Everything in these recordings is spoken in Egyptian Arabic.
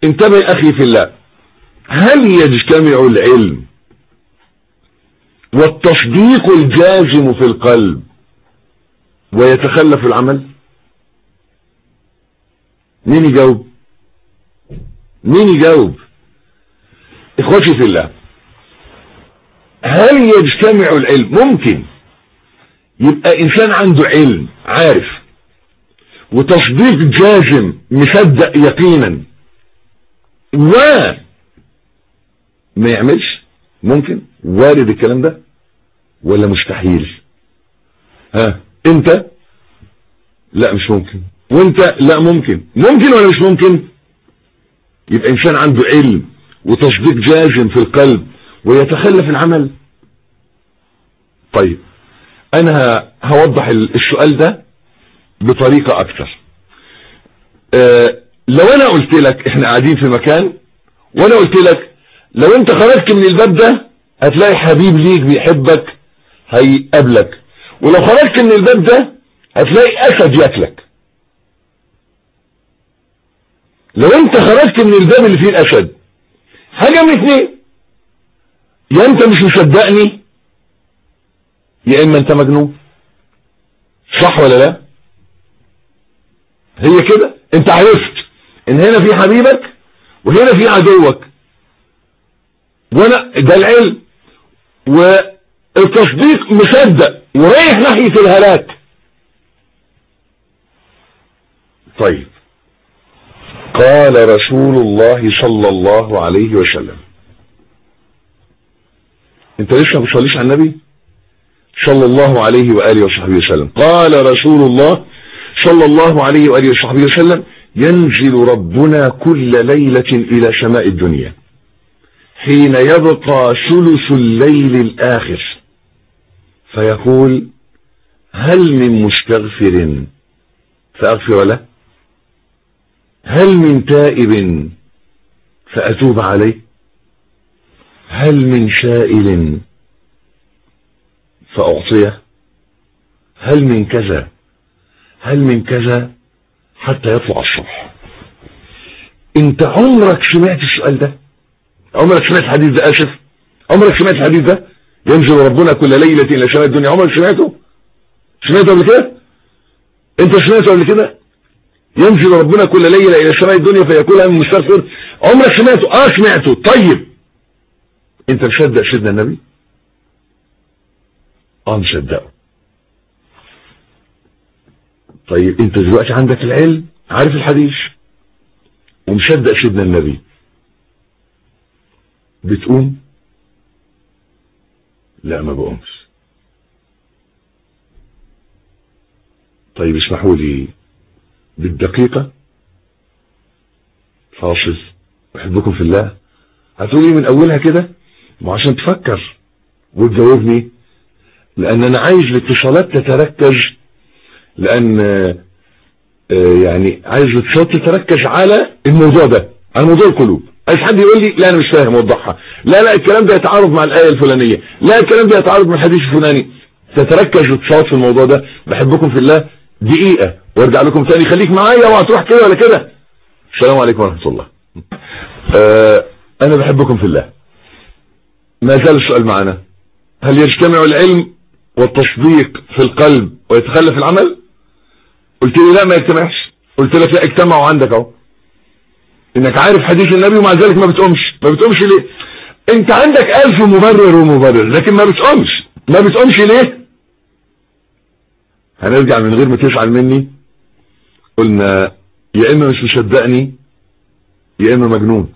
انتبه اخي في الله هل يجتمع العلم والتصديق الجازم في القلب ويتخلف العمل مين يجاوب مين يجاوب اخوتي في الله هل يجتمع العلم ممكن يبقى انسان عنده علم عارف وتصديق جازم مصدق يقينا و ما يعملش ممكن وارد الكلام ده ولا مستحيل ها انت لا مش ممكن وانت لا ممكن ممكن ولا مش ممكن يبقى انسان عنده علم وتصديق جازم في القلب ويتخلف العمل طيب انا هوضح السؤال ده بطريقة اكتر اه لو انا قلت لك احنا قاعدين في مكان وانا قلت لك لو انت خرجت من الباب ده هتلاقي حبيب ليك بيحبك هيقابلك ولو خرجت من الباب ده هتلاقي اسد ياكلك لو انت خرجت من الباب اللي فيه الاسد حاجة من اثنين يا انت مش مصدقني يا اما انت مجنون صح ولا لا هي كده انت عرفت ان هنا في حبيبك وهنا في عدوك وانا ده العلم والتصديق مصدق ورايح ناحية الهلاك طيب قال رسول الله صلى الله عليه وسلم انت لسه ما بتصليش على النبي صلى الله عليه وآله وصحبه وسلم قال رسول الله صلى الله عليه وآله وصحبه وسلم ينزل ربنا كل ليلة إلى سماء الدنيا حين يبقى ثلث الليل الآخر فيقول هل من مستغفر فأغفر له هل من تائب فأتوب عليه هل من سائل فأعطيه هل من كذا هل من كذا حتى يطلع الصبح انت عمرك سمعت السؤال ده عمرك سمعت الحديث ده اسف عمرك سمعت الحديث ده ينزل ربنا كل ليلة الى سماء الدنيا عمرك سمعته سمعته قبل كده انت سمعته قبل كده ينزل ربنا كل ليلة الى سماء الدنيا فيقول من مستغفر عمرك سمعته اه سمعته طيب انت مصدق سيدنا النبي اه مصدقه طيب انت دلوقتي عندك العلم عارف الحديث ومصدق سيدنا النبي بتقوم لا ما بقومش طيب اسمحوا لي بالدقيقة فاصل احبكم في الله هتقولي من اولها كده ما عشان تفكر وتجاوبني لان انا عايز الاتصالات تتركز لان يعني عايز الاتصالات تتركز على الموضوع ده على موضوع القلوب عايز حد يقول لي لا انا مش فاهم وضحها لا لا الكلام ده يتعارض مع الايه الفلانيه لا الكلام ده يتعارض مع الحديث الفلاني تتركز الاتصالات في الموضوع ده بحبكم في الله دقيقه وارجع لكم تاني خليك معايا وهتروح كده ولا كده السلام عليكم ورحمه الله آه انا بحبكم في الله ما زال السؤال معنا هل يجتمع العلم والتصديق في القلب ويتخلف العمل قلت لي لا ما يجتمعش قلت لك لا اجتمعوا عندك اهو انك عارف حديث النبي ومع ذلك ما بتقومش ما بتقومش ليه انت عندك الف مبرر ومبرر لكن ما بتقومش ما بتقومش ليه هنرجع من غير ما تزعل مني قلنا يا اما مش مصدقني يا اما مجنون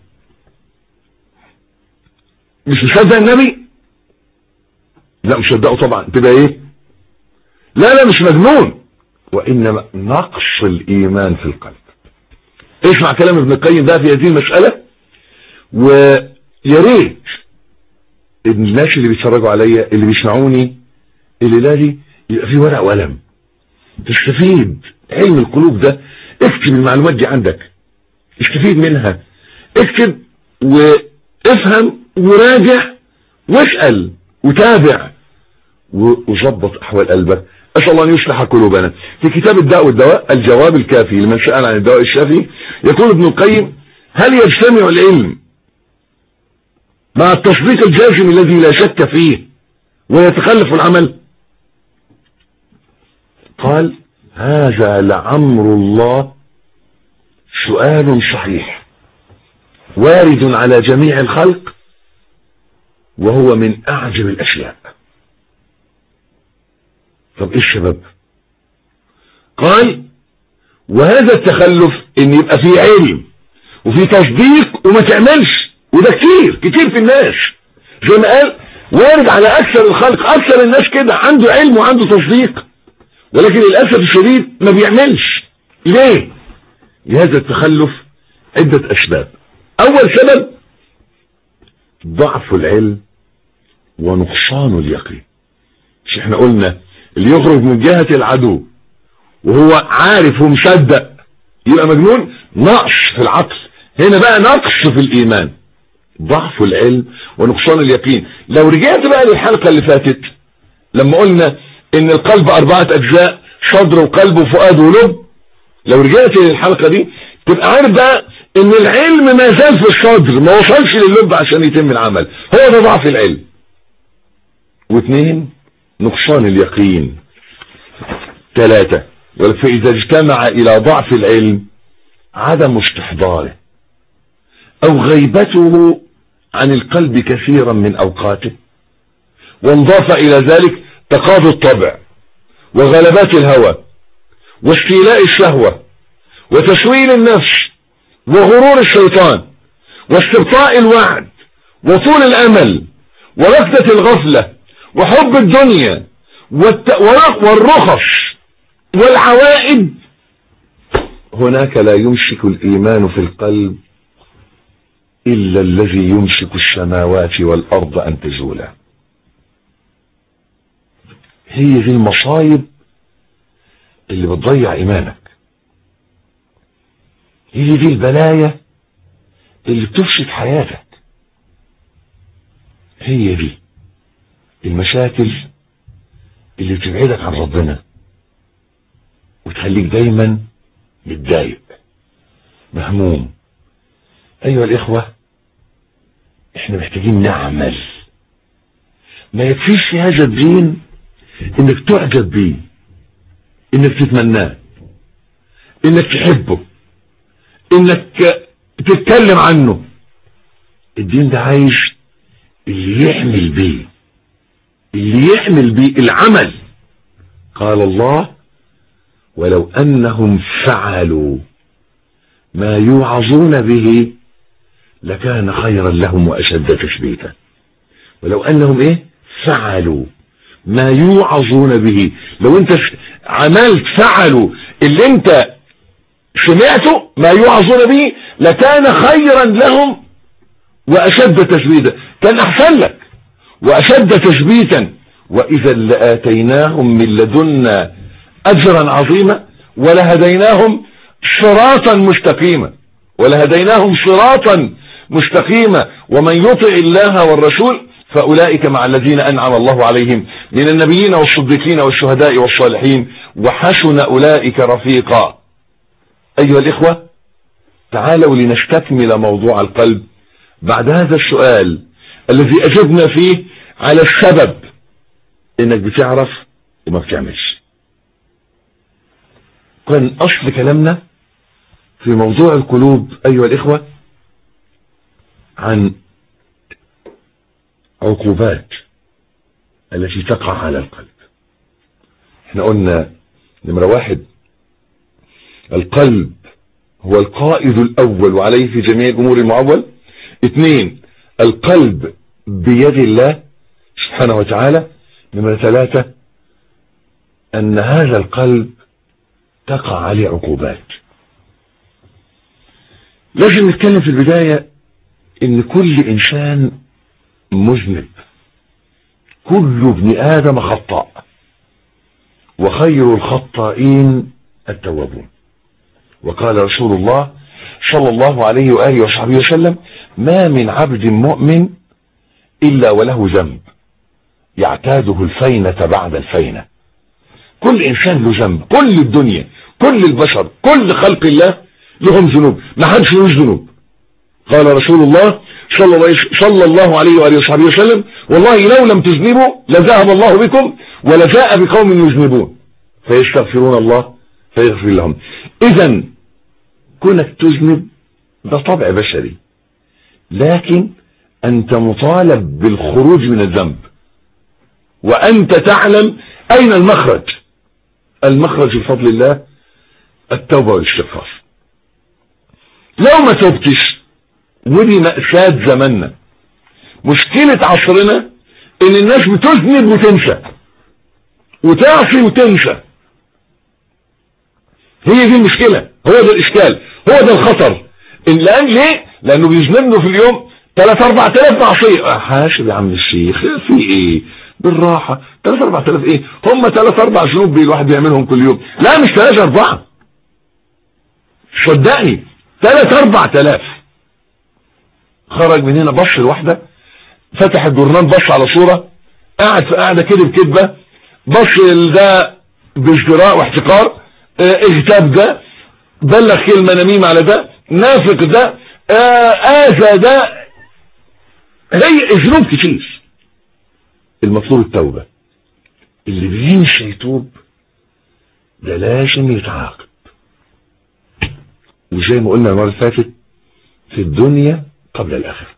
مش مصدق النبي لا مصدقه طبعا تبقى ايه لا لا مش مجنون وانما نقص الايمان في القلب اسمع كلام ابن القيم ده في هذه المسألة ويا ريت الناس اللي بيتفرجوا عليا اللي بيسمعوني الليلة دي يبقى في ورق وقلم تستفيد علم القلوب ده اكتب المعلومات دي عندك استفيد منها اكتب وافهم وراجع واسأل وتابع وظبط احوال قلبك اسال الله ان يصلح قلوبنا في كتاب الداء والدواء الجواب الكافي لمن سال عن الدواء الشافي يقول ابن القيم هل يجتمع العلم مع التصديق الجازم الذي لا شك فيه ويتخلف العمل قال هذا لعمر الله سؤال صحيح وارد على جميع الخلق وهو من اعجب الاشياء طب ايه السبب قال وهذا التخلف ان يبقى فيه علم وفي تصديق وما تعملش وده كتير كتير في الناس زي ما قال وارد على اكثر الخلق اكثر الناس كده عنده علم وعنده تصديق ولكن للاسف الشديد ما بيعملش ليه لهذا التخلف عدة اسباب اول سبب ضعف العلم ونقصان اليقين مش احنا قلنا اللي يخرج من جهة العدو وهو عارف ومصدق يبقى مجنون نقص في العقل هنا بقى نقص في الايمان ضعف العلم ونقصان اليقين لو رجعت بقى للحلقة اللي فاتت لما قلنا ان القلب اربعة اجزاء صدر وقلب وفؤاد ولب لو رجعت للحلقة دي تبقى عارف بقى ان العلم ما زال في الصدر ما وصلش للب عشان يتم العمل هو ده ضعف العلم واثنين نقصان اليقين ثلاثة فإذا اجتمع إلى ضعف العلم عدم استحضاره أو غيبته عن القلب كثيرا من أوقاته وانضاف إلى ذلك تقاضي الطبع وغلبات الهوى واستيلاء الشهوة وتسويل النفس وغرور الشيطان واستبطاء الوعد وطول الأمل وركضة الغفلة وحب الدنيا والرخص والعوائد هناك لا يمسك الإيمان في القلب إلا الذي يمسك السماوات والأرض أن تزولا هي دي المصايب اللي بتضيع إيمانك هي دي البلايا اللي بتفسد حياتك هي دي المشاكل اللي بتبعدك عن ربنا وتخليك دايما متضايق مهموم ايها الاخوة احنا محتاجين نعمل ما يكفيش في هذا الدين انك تعجب بيه انك تتمناه انك تحبه انك تتكلم عنه الدين ده عايز اللي يعمل بيه اللي يعمل بيه العمل قال الله ولو انهم فعلوا ما يوعظون به لكان خيرا لهم واشد تثبيتا ولو انهم ايه فعلوا ما يوعظون به لو انت عملت فعلوا اللي انت سمعته ما يوعظون به لكان خيرا لهم واشد تثبيتا كان احسن لك واشد تثبيتا واذا لاتيناهم من لدنا اجرا عظيما ولهديناهم صراطا مستقيما ولهديناهم صراطا مستقيما ومن يطع الله والرسول فأولئك مع الذين أنعم الله عليهم من النبيين والصديقين والشهداء والصالحين وحسن أولئك رفيقا أيها الإخوة تعالوا لنستكمل موضوع القلب بعد هذا السؤال الذي أجبنا فيه على السبب إنك بتعرف وما بتعملش كان أصل كلامنا في موضوع القلوب أيها الإخوة عن عقوبات التي تقع على القلب احنا قلنا نمرة واحد القلب هو القائد الأول وعليه في جميع الأمور المعول اثنين القلب بيد الله سبحانه وتعالى نمرة ثلاثة أن هذا القلب تقع عليه عقوبات لازم نتكلم في البداية ان كل انسان مذنب كل ابن ادم خطاء وخير الخطائين التوابون وقال رسول الله صلى الله عليه وآله وصحبه وسلم ما من عبد مؤمن إلا وله ذنب يعتاده الفينة بعد الفينة كل إنسان له ذنب كل الدنيا كل البشر كل خلق الله لهم ذنوب ما حدش ملوش ذنوب قال رسول الله صلى الله, صلى الله عليه وآله وصحبه وسلم والله لو لم تذنبوا لذهب الله بكم ولجاء بقوم يذنبون فيستغفرون الله فيغفر لهم اذا كونك تذنب ده طبع بشري لكن انت مطالب بالخروج من الذنب وانت تعلم اين المخرج المخرج بفضل الله التوبة والاستغفار لو ما تبتش ودي مأساة زماننا مشكلة عصرنا ان الناس بتذنب وتنسى وتعصي وتنسى هي دي المشكلة هو ده الاشكال هو ده الخطر ان لان ليه لانه بيذنب له في اليوم 3 4000 معصية حاسب يا عم الشيخ في ايه بالراحة 3 4000 ايه هم 3 4 ذنوب الواحد بيعملهم كل يوم لا مش 3 4 صدقني 3 4000 خرج من هنا بص الواحدة فتح الجورنال بص على صورة قاعد في قاعدة كده بكذبة بص ده بازدراء واحتقار اه اغتاب ده بلغ كلمة نميمة على ده نافق ده اه اذى ده هي ذنوب كتير المطلوب التوبة اللي بينسى يتوب ده لازم يتعاقب وزي ما قلنا المرة اللي فاتت في الدنيا قبل الآخرة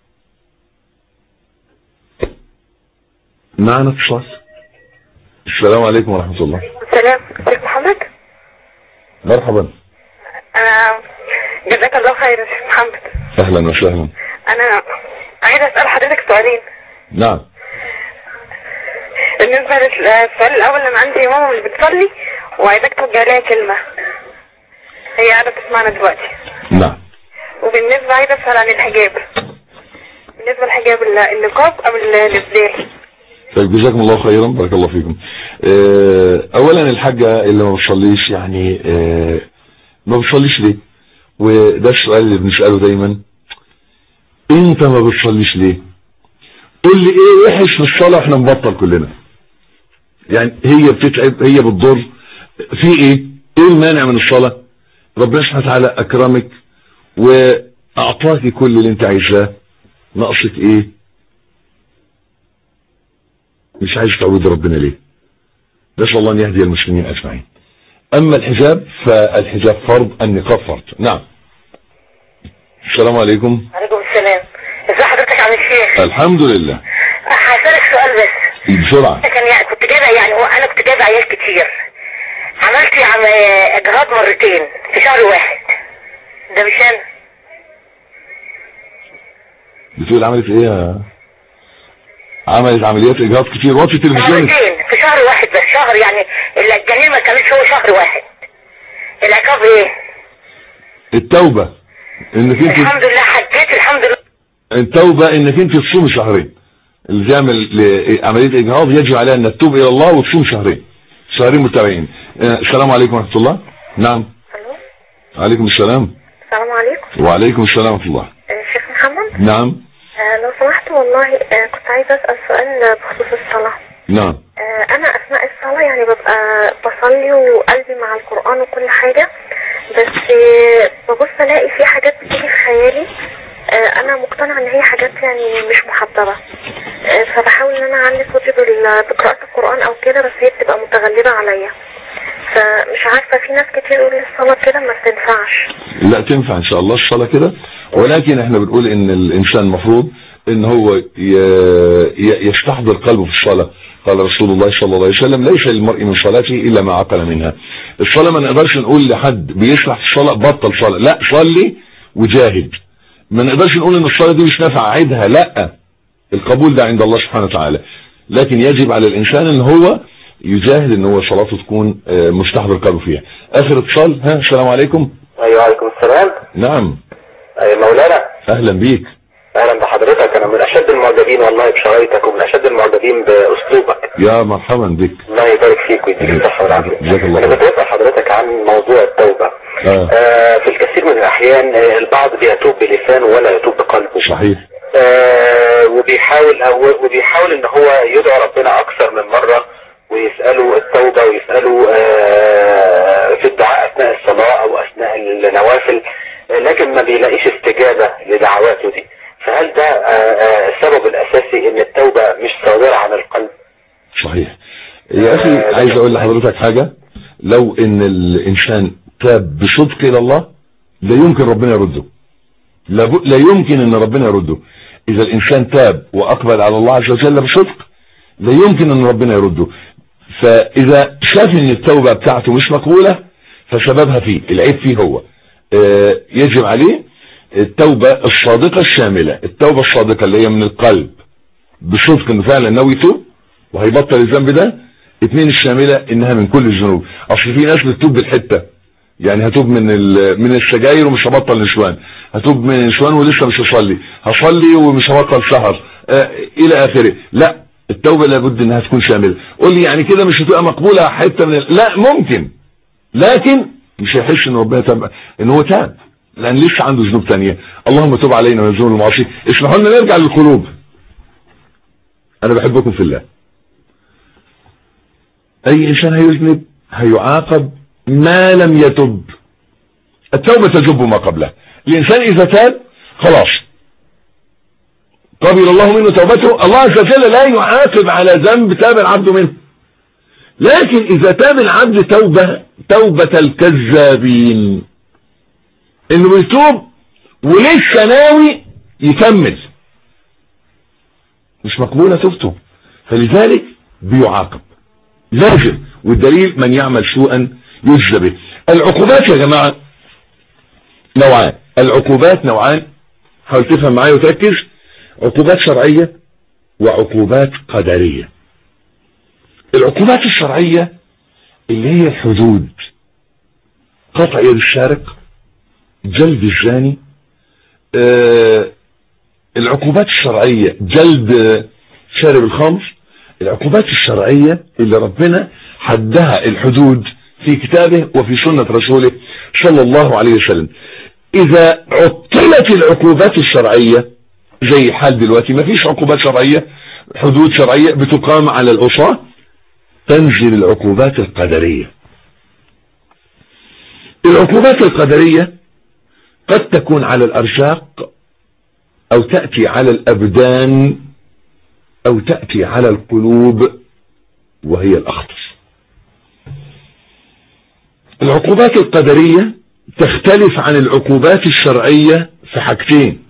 معنا اتصال السلام عليكم ورحمة الله السلام شيخ محمد مرحبا آه، جزاك الله خير يا شيخ محمد اهلا وسهلا انا عايزه اسال حضرتك سؤالين نعم بالنسبه للسؤال الاول انا عندي ماما مش بتصلي وعايزاك توجه لها كلمه هي قاعده تسمعنا دلوقتي نعم وبالنسبه عايزه اسال عن الحجاب بالنسبه للحجاب النقاب او الابدال طيب جزاكم الله خيرا بارك الله فيكم اه اولا الحاجة اللي ما بتصليش يعني اه ما بتصليش ليه وده السؤال اللي بنسأله دايما انت ما بتصليش ليه قول لي ايه وحش في الصلاة احنا نبطل كلنا يعني هي بتتعب هي بتضر في ايه ايه المانع من الصلاة ربنا سبحانه وتعالى اكرمك واعطاك كل اللي انت عايزاه ناقصك ايه مش عايز تعود ربنا ليه نسأل الله ان يهدي المسلمين اجمعين اما الحجاب فالحجاب فرض النقاب فرض نعم السلام عليكم عليكم السلام ازي حضرتك عم الشيخ الحمد لله هسألك سؤال بس بسرعة كان يعني كنت جايبه يعني هو انا كنت جايبه عيال كتير عملت يا عم اجهاض مرتين في شهر واحد ده مش انا بتقول عملت ايه يا عملت عمليات اجهاض كتير واتش التلفزيون مرتين في شهر واحد بس شهر يعني الجنين ما كانش هو شهر واحد العقاب ايه التوبة انك انت الحمد لله حجيت الحمد لله التوبة انك انت تصوم شهرين اللي بيعمل ل- عملية اجهاض يجب عليها انك تتوب الى الله وتصوم شهرين شهرين متابعين آه، السلام عليكم ورحمة الله نعم الو عليكم السلام السلام عليكم وعليكم السلام ورحمة الله آه، شيخ محمد نعم آه، لو سمحت والله آه، كنت عايزه اسال سؤال بخصوص الصلاه نعم آه، انا اثناء الصلاه يعني ببقى بصلي وقلبي مع القران وكل حاجه بس آه، ببص الاقي في حاجات بتيجي في خيالي آه، انا مقتنعه ان هي حاجات يعني مش محضره آه، فبحاول ان انا اعلي صوتي بال- بقراءه القران او كده بس هي بتبقى متغلبه عليا فمش عارفه في ناس كتير يقول الصلاه كده ما بتنفعش لا تنفع ان شاء الله الصلاة كده ولكن احنا بنقول ان الانسان المفروض ان هو ي- ي- يستحضر قلبه في الصلاة قال رسول الله صلى الله عليه وسلم ليس للمرء من صلاته الا ما عقل منها الصلاة ما نقدرش نقول لحد بيشرح في الصلاة بطل صلاة لا صلي وجاهد ما نقدرش نقول ان الصلاة دي مش نافعة عيدها لا القبول ده عند الله سبحانه وتعالى لكن يجب على الانسان ان هو يجاهد ان هو صلاته تكون آه، مستحضر قلبه فيها اخر اتصال ها السلام عليكم ايوه عليكم السلام نعم أي مولانا اهلا بيك اهلا بحضرتك انا من اشد المعجبين والله بشرايطك ومن اشد المعجبين باسلوبك يا مرحبا بك الله يبارك فيك ويديك الصحه والعافيه جزاك الله انا خير. كنت بسال حضرتك عن موضوع التوبه آه. آه في الكثير من الاحيان آه البعض بيتوب بلسانه ولا يتوب بقلبه صحيح آه وبيحاول أو وبيحاول ان هو يدعو ربنا اكثر من مره ويساله التوبه ويساله آه في الدعاء اثناء الصلاه او اثناء النوافل آه، لكن ما بيلاقيش استجابة لدعواته دي فهل ده آه، آه، السبب الاساسي ان التوبة مش صادرة عن القلب صحيح يا اخي عايز اقول لحضرتك حاجة لو ان الانسان تاب بصدق الى الله لا يمكن ربنا يرده لا, ب... لا يمكن ان ربنا يرده اذا الانسان تاب واقبل على الله عز وجل بصدق لا يمكن ان ربنا يرده فاذا شاف ان التوبة بتاعته مش مقبولة فسببها فيه العيب فيه هو آه، يجب عليه التوبة الصادقة الشاملة التوبة الصادقة اللي هي من القلب بصدق انه فعلا ناوي يتوب وهيبطل الذنب ده اتنين الشاملة انها من كل الذنوب اصل في ناس بتتوب بالحتة يعني هتوب من ال- من السجاير ومش هبطل نسوان هتوب من النسوان ولسه مش هصلي هصلي ومش هبطل سهر آه الى اخره لا التوبة لابد انها تكون شاملة قول لي يعني كده مش هتبقى مقبولة حتة من ال... لا ممكن لكن مش هيحس ان ربنا تاب ان هو تاب لان لسه عنده ذنوب تانية اللهم تب علينا من ذنوب المعاصي اسمحوا لنا نرجع للقلوب انا بحبكم في الله اي انسان هيذنب هيعاقب ما لم يتب التوبة تجب ما قبله الانسان اذا تاب خلاص قبل الله منه توبته الله عز وجل لا يعاقب على ذنب تاب العبد منه لكن اذا تاب العبد توبة توبة الكذابين انه بيتوب ولسه ناوي يكمل مش مقبولة توبته فلذلك بيعاقب لازم والدليل من يعمل سوءا يجزى به العقوبات يا جماعة نوعان العقوبات نوعان حاول تفهم معايا وتركز عقوبات شرعية وعقوبات قدرية العقوبات الشرعية اللي هي الحدود قطع يد السارق جلد الزاني آه العقوبات الشرعية جلد شارب الخمر العقوبات الشرعية اللي ربنا حدها الحدود في كتابه وفي سنة رسوله صلى الله عليه وسلم اذا عطلت العقوبات الشرعية زي حال دلوقتي ما فيش عقوبات شرعية حدود شرعية بتقام على العصاة تنزل العقوبات القدرية العقوبات القدرية قد تكون على الارزاق او تأتي على الابدان او تأتي على القلوب وهي الاخطر العقوبات القدرية تختلف عن العقوبات الشرعية في حاجتين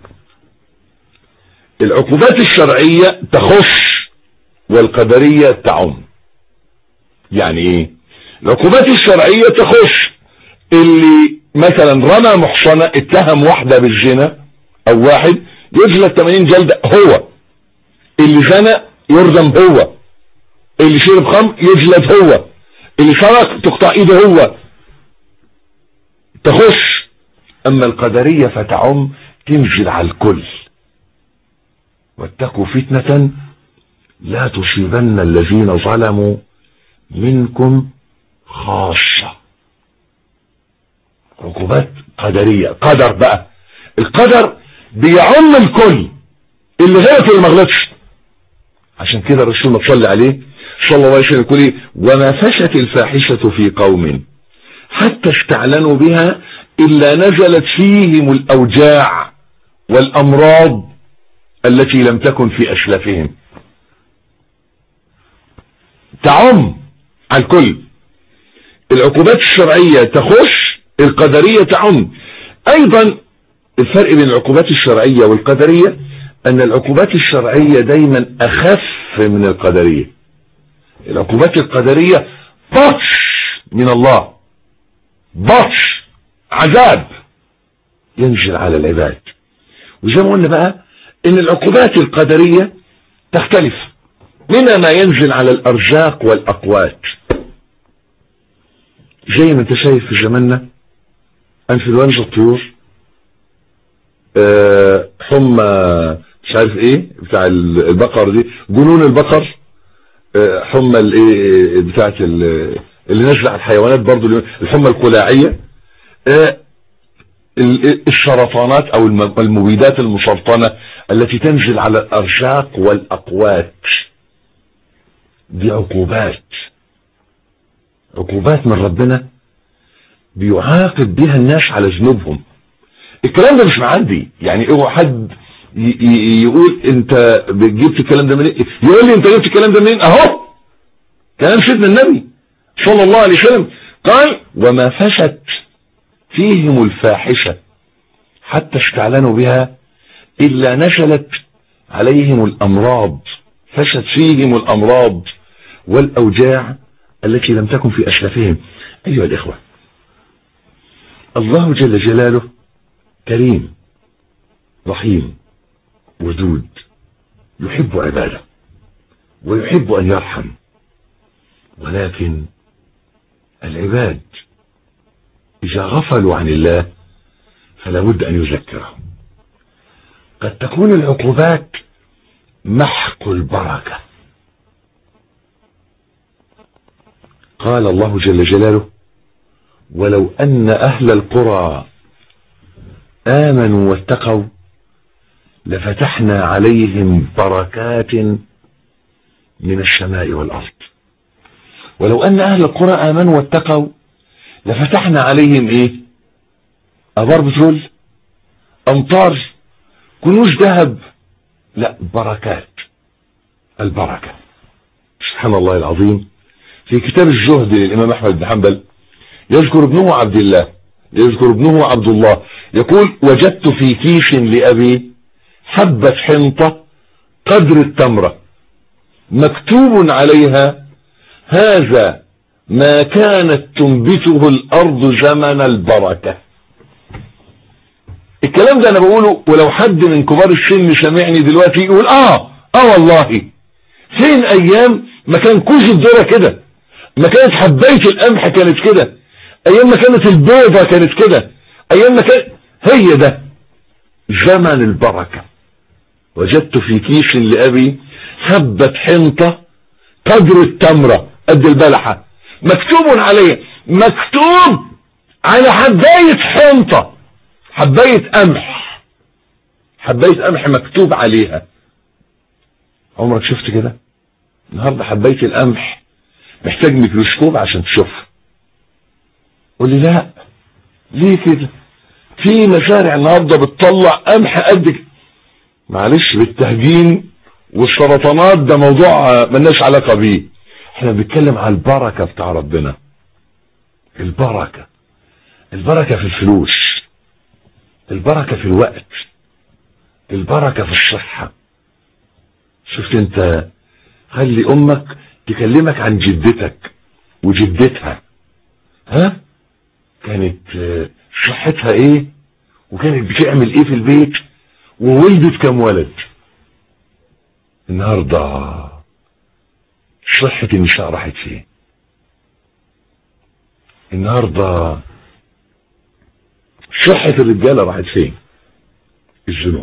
العقوبات الشرعية تخص والقدرية تعم يعني ايه العقوبات الشرعية تخص اللي مثلا رمى محصنة اتهم واحدة بالزنا او واحد يجلد 80 جلدة هو اللي زنى يرجم هو اللي شرب خمر يجلد هو اللي سرق تقطع ايده هو تخش اما القدرية فتعم تنزل على الكل واتقوا فتنة لا تصيبن الذين ظلموا منكم خاصة عقوبات قدرية قدر بقى القدر بيعم الكل اللي غلط واللي ما غلطش عشان كده الرسول ما صلى عليه صلى الله عليه وسلم يقول ايه وما فشت الفاحشة في قوم حتى استعلنوا بها الا نزلت فيهم الاوجاع والامراض التي لم تكن في اسلافهم تعم على الكل العقوبات الشرعية تخش القدرية تعم ايضا الفرق بين العقوبات الشرعية والقدرية ان العقوبات الشرعية دايما اخف من القدرية العقوبات القدرية بطش من الله بطش عذاب ينزل على العباد وزي ما قلنا بقى ان العقوبات القدرية تختلف منها ما ينزل على الارزاق والاقوات زي ما انت شايف في زماننا انفلونزا الطيور أه حمى مش عارف ايه بتاع البقر دي جنون البقر أه حمى الايه بتاعت اللي نازله على الحيوانات برضو الحمى الكلاعيه أه السرطانات او المبيدات المسرطنة التي تنزل على الارشاق والاقوات دي عقوبات عقوبات من ربنا بيعاقب بها الناس على ذنوبهم الكلام ده مش معدي يعني اوعى حد ي- ي- يقول انت جبت الكلام ده منين يقول لي انت جبت الكلام ده منين اهو كلام سيدنا النبي صلى الله عليه وسلم قال وما فشت فيهم الفاحشة حتى استعلنوا بها إلا نشلت عليهم الأمراض فشت فيهم الأمراض والأوجاع التي لم تكن في أسلافهم أيها الإخوة الله جل جلاله كريم رحيم ودود يحب عباده ويحب أن يرحم ولكن العباد إذا غفلوا عن الله فلا بد أن يذكرهم قد تكون العقوبات محق البركة قال الله جل جلاله ولو أن أهل القرى آمنوا واتقوا لفتحنا عليهم بركات من السماء والأرض ولو أن أهل القرى آمنوا واتقوا لفتحنا عليهم إيه أبار بترول أمطار كنوز ذهب لا بركات البركة سبحان الله العظيم في كتاب الزهد للإمام أحمد بن حنبل يذكر ابنه عبد الله يذكر ابنه عبد الله يقول وجدت في كيس لأبي حبة حنطة قدر التمرة مكتوب عليها هذا ما كانت تنبته الأرض زمن البركة الكلام ده أنا بقوله ولو حد من كبار السن سمعني دلوقتي يقول آه آه والله فين أيام ما كان كوز الذرة كده ما كانت حباية القمح كانت كده أيام ما كانت البيضة كانت كده أيام ما كان هي ده زمن البركة وجدت في كيس لأبي حبة حنطة قدر التمرة قد البلحة مكتوب عليه مكتوب على حباية حنطة حباية قمح حباية قمح مكتوب عليها عمرك شفت كده النهارده حباية القمح محتاج ميكروسكوب عشان تشوفها قول لي لا ليه كده في مزارع النهارده بتطلع قمح قد كده معلش بالتهجين والسرطانات ده موضوع ملناش علاقه بيه احنا بنتكلم على البركه بتاع ربنا البركه البركه في الفلوس البركه في الوقت البركه في الصحه شفت انت خلي امك تكلمك عن جدتك وجدتها ها كانت آه، صحتها ايه وكانت بتعمل ايه في البيت وولدت كم ولد النهارده صحة النساء راحت فين النهارده صحة الرجالة راحت فين الذنوب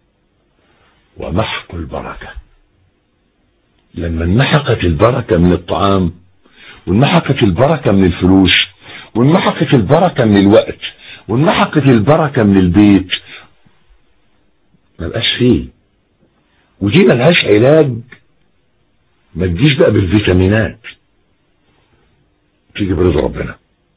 ومحق البركة لما انمحقت البركة من الطعام وانمحقت البركة من الفلوس وانمحقت البركة من الوقت وانمحقت البركة من البيت ما بقاش فيه ودي ملهاش علاج ما تجيش بقى بالفيتامينات تيجي برضا ربنا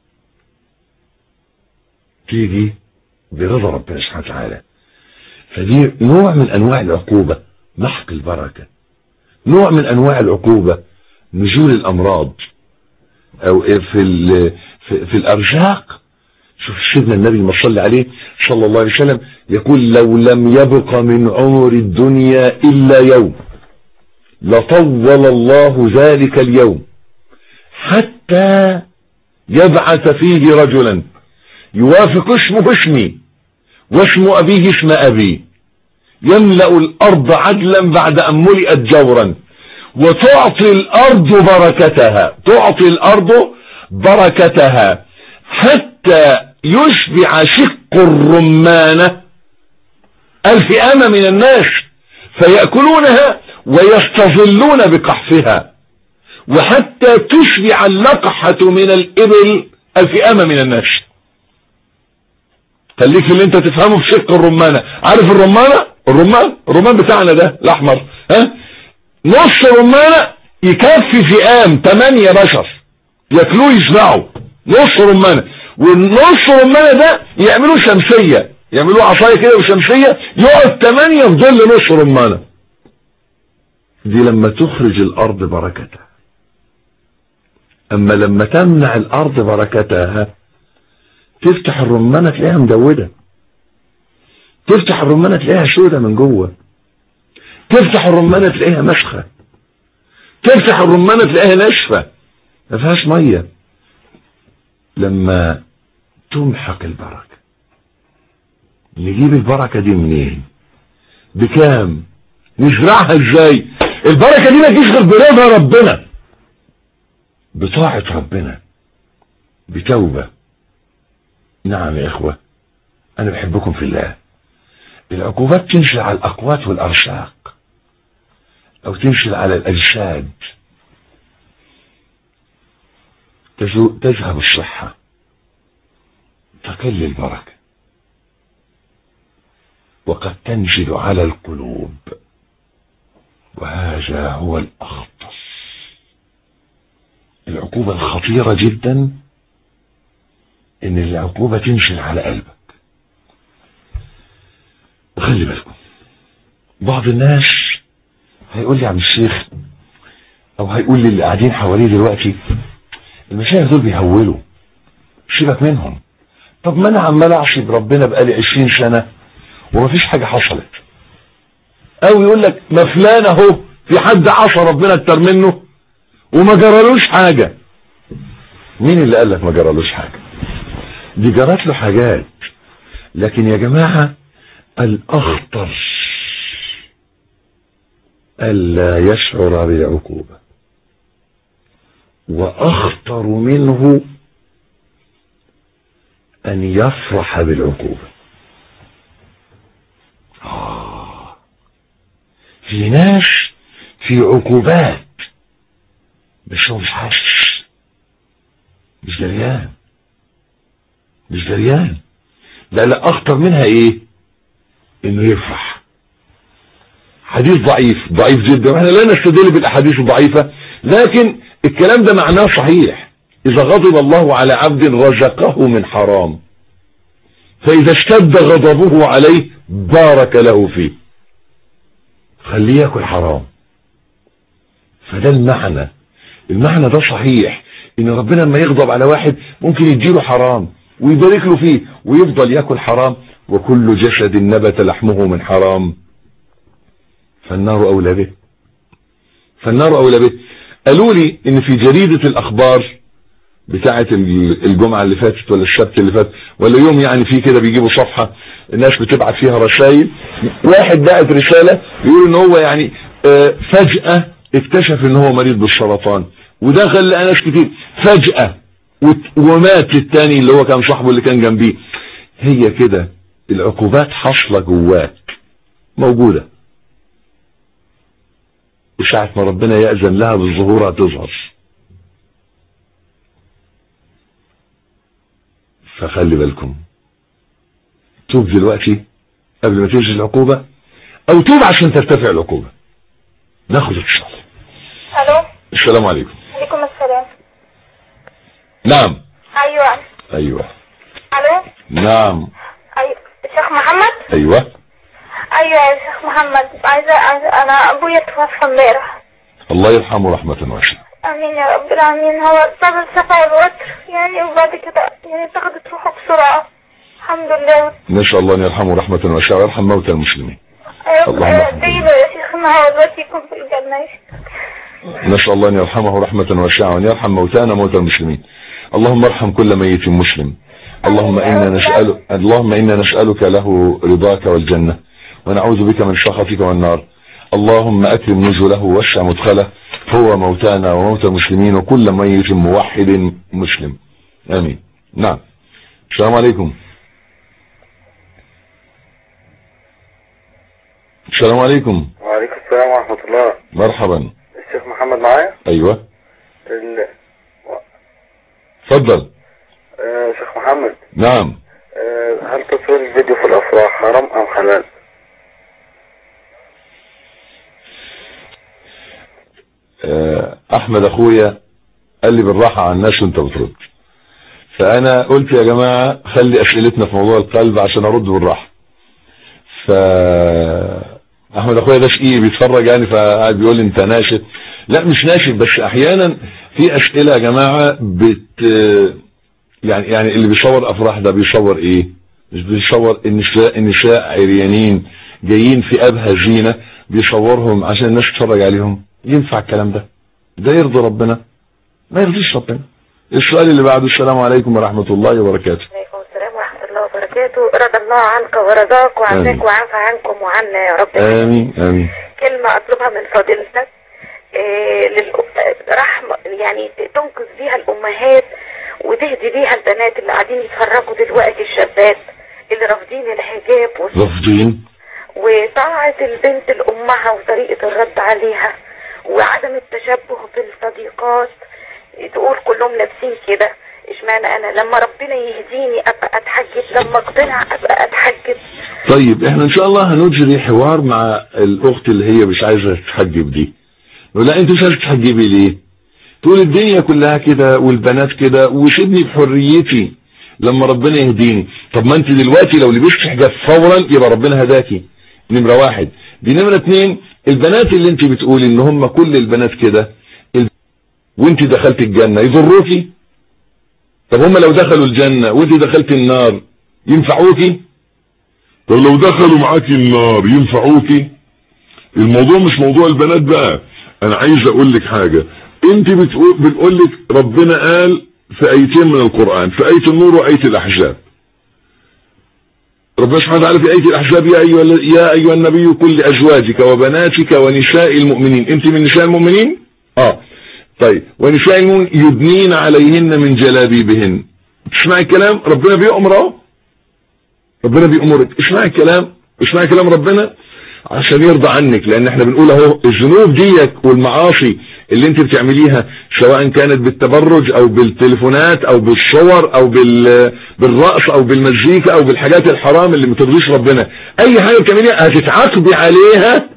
تيجي برضا ربنا سبحانه وتعالى فدي نوع من انواع العقوبة محق البركة نوع من انواع العقوبة نزول الامراض او في ال- في, في الارزاق شوف سيدنا النبي ما صلى عليه صلى الله عليه وسلم يقول لو لم يبق من عمر الدنيا الا يوم لطول الله ذلك اليوم حتى يبعث فيه رجلا يوافق اسمه اسمي واسم ابيه اسم ابي يملأ الارض عدلا بعد ان ملئت جورا وتعطي الارض بركتها تعطي الارض بركتها حتى يشبع شق الرمانة الف أمة من الناس فيأكلونها ويستظلون بقحفها وحتى تشبع اللقحة من الإبل الف أمة من الناس خليك في اللي انت تفهمه في شق الرمانة عارف الرمانة الرمان الرمان بتاعنا ده الاحمر ها نص رمانة يكفي فئام 8 بشر ياكلوه يشبعوا نص رمانة والنص رمانة ده يعملوا شمسية يعملوا عصايه كده وشمسيه يقعد ثمانية في ظل نص رمانه دي لما تخرج الارض بركتها اما لما تمنع الارض بركتها تفتح الرمانه تلاقيها مدوده تفتح الرمانه تلاقيها سودة من جوه تفتح الرمانه تلاقيها مسخه تفتح الرمانه تلاقيها ناشفه ما فيهاش ميه لما تمحق البركه نجيب البركه دي منين بكام نزرعها ازاي البركه دي ما تجيش غير برضا ربنا بطاعه ربنا بتوبه نعم يا اخوه انا بحبكم في الله العقوبات تنزل على الاقوات والارشاق او تنزل على الاجساد تذهب الصحة تقل البركة وقد تنزل على القلوب وهذا هو الأخطر العقوبة الخطيرة جدا ان العقوبة تنزل على قلبك وخلي بالكم بعض الناس هيقول لي يا عم الشيخ او هيقول لي اللي قاعدين حواليه دلوقتي المشايخ دول بيهولوا سيبك منهم طب ما انا عمال اعصي بربنا بقالي 20 سنه ومفيش حاجه حصلت او يقول لك ما فلان اهو في حد عصى ربنا اكتر منه وما جرالوش حاجه مين اللي قال لك ما جرالوش حاجه دي جرت له حاجات لكن يا جماعه الاخطر الا يشعر بالعقوبه واخطر منه ان يفرح بالعقوبة آه. في ناس في عقوبات بس هو مش حاسس مش دريان مش دريان لا لا اخطر منها ايه انه يفرح حديث ضعيف ضعيف جدا واحنا لا نستدل بالاحاديث الضعيفة لكن الكلام ده معناه صحيح اذا غضب الله على عبد رزقه من حرام فاذا اشتد غضبه عليه بارك له فيه خليه ياكل حرام فده المعنى المعنى ده صحيح ان ربنا لما يغضب على واحد ممكن يديله حرام ويبارك له فيه ويفضل ياكل حرام وكل جسد نبت لحمه من حرام فالنار اولى به فالنار اولى به قالوا لي ان في جريدة الاخبار بتاعة الجمعة اللي فاتت ولا السبت اللي فات ولا يوم يعني في كده بيجيبوا صفحة الناس بتبعت فيها رسائل واحد بعت رسالة يقول ان هو يعني فجأة اكتشف ان هو مريض بالسرطان ودخل لقى ناس كتير فجأة ومات التاني اللي هو كان صاحبه اللي كان جنبيه هي كده العقوبات حاصلة جواك موجودة وساعة ما ربنا يأذن لها بالظهور هتظهر فخلي بالكم توب دلوقتي قبل ما تنزل العقوبة او توب عشان ترتفع العقوبة ناخد اتصال الو السلام عليكم عليكم السلام نعم ايوه ايوه الو نعم ايوه الشيخ محمد ايوه ايوه يا شيخ محمد عايزه عايزة- انا ابويا توفى امبارح الله يرحمه رحمة واسعة امين يا رب العالمين هو صاب الصفا والوتر يعني وبعد كده يعني اتخذت روحه بسرعه الحمد لله نسأل الله ان يرحمه رحمة واسعة ويرحم موتى المسلمين يا رب اللهم احفظه. ادعيله يا شيخنا هو دلوقتي يكون في الجنه يا شيخ. نسأل الله أن يرحمه رحمة واسعة وأن يرحم موتانا موتى المسلمين اللهم ارحم كل ميت مسلم اللهم إنا نسأل اللهم إنا نسألك له رضاك والجنة ونعوذ بك من سخطك والنار اللهم أكرم نزله ووسع مدخله هو موتانا وموتى المسلمين وكل ميت موحد مسلم آمين نعم السلام عليكم السلام عليكم وعليكم السلام ورحمة الله مرحبا الشيخ محمد معايا أيوة ال... تفضل آه شيخ محمد نعم آه هل تصوير الفيديو في الأفراح حرام أم حلال آه، احمد اخويا قال لي بالراحة على الناس وانت بترد فانا قلت يا جماعة خلي اسئلتنا في موضوع القلب عشان ارد بالراحة ف احمد اخويا ده شقيق بيتفرج يعني فقاعد بيقول لي انت ناشف لا مش ناشف بس احيانا في اسئله يا جماعه بت يعني يعني اللي بيصور افراح ده بيصور ايه مش بيصور النساء النساء عريانين جايين في ابهى زينه بيصورهم عشان الناس تتفرج عليهم ينفع الكلام ده ده يرضي ربنا ما يرضيش ربنا السؤال اللي بعده السلام عليكم ورحمه الله وبركاته عليكم السلام ورحمة الله وبركاته رضى الله عنك ورضاك آمين. وعافاك وعافى عنكم وعنا يا رب امين امين كلمة أطلبها من فضيلتك إيه للأ- رحمة يعني تنقذ بيها الأمهات وتهدي بيها البنات اللي قاعدين يتفرجوا دلوقتي الشابات اللي رافضين الحجاب والص- رافضين وطاعة البنت لأمها وطريقة الرد عليها وعدم التشبه بالصديقات تقول كلهم لابسين كده اشمعنى انا لما ربنا يهديني ابقى اتحجب لما اقتنع ابقى اتحجب طيب احنا ان شاء الله هنجري حوار مع الاخت اللي هي مش عايزه تتحجب دي نقول لها انت مش عايزه تتحجبي ليه تقول الدنيا كلها كده والبنات كده وسيبني بحريتي لما ربنا يهديني طب ما انت دلوقتي لو لبست حجاب فورا يبقى ربنا هداكي نمره واحد دي نمره اتنين البنات اللي انت بتقولي ان هم كل البنات كده ال- وانت دخلت الجنه يضروكي طب هم لو دخلوا الجنه وانت دخلت النار ينفعوكي طب لو دخلوا معاكي النار ينفعوكي الموضوع مش موضوع البنات بقى انا عايز اقول لك حاجة انت بتقول بنقول لك ربنا قال في ايتين من القرآن في اية النور واية الاحزاب ربنا سبحانه وتعالى في اية الاحزاب يا ايها يا ايها النبي قل لازواجك وبناتك ونساء المؤمنين انت من نساء المؤمنين اه طيب ونساء المؤمنين يدنين عليهن من جلابيبهن تسمعي الكلام ربنا بيأمر اهو ربنا بيأمرك اسمعي الكلام اسمعي كلام ربنا عشان يرضى عنك لان احنا بنقول اهو الذنوب ديك والمعاصي اللي انت بتعمليها سواء كانت بالتبرج او بالتليفونات او بالصور او بال بالرقص او بالمزيكا او بالحاجات الحرام اللي ما ترضيش ربنا اي حاجه بتعمليها هتتعاقبي عليها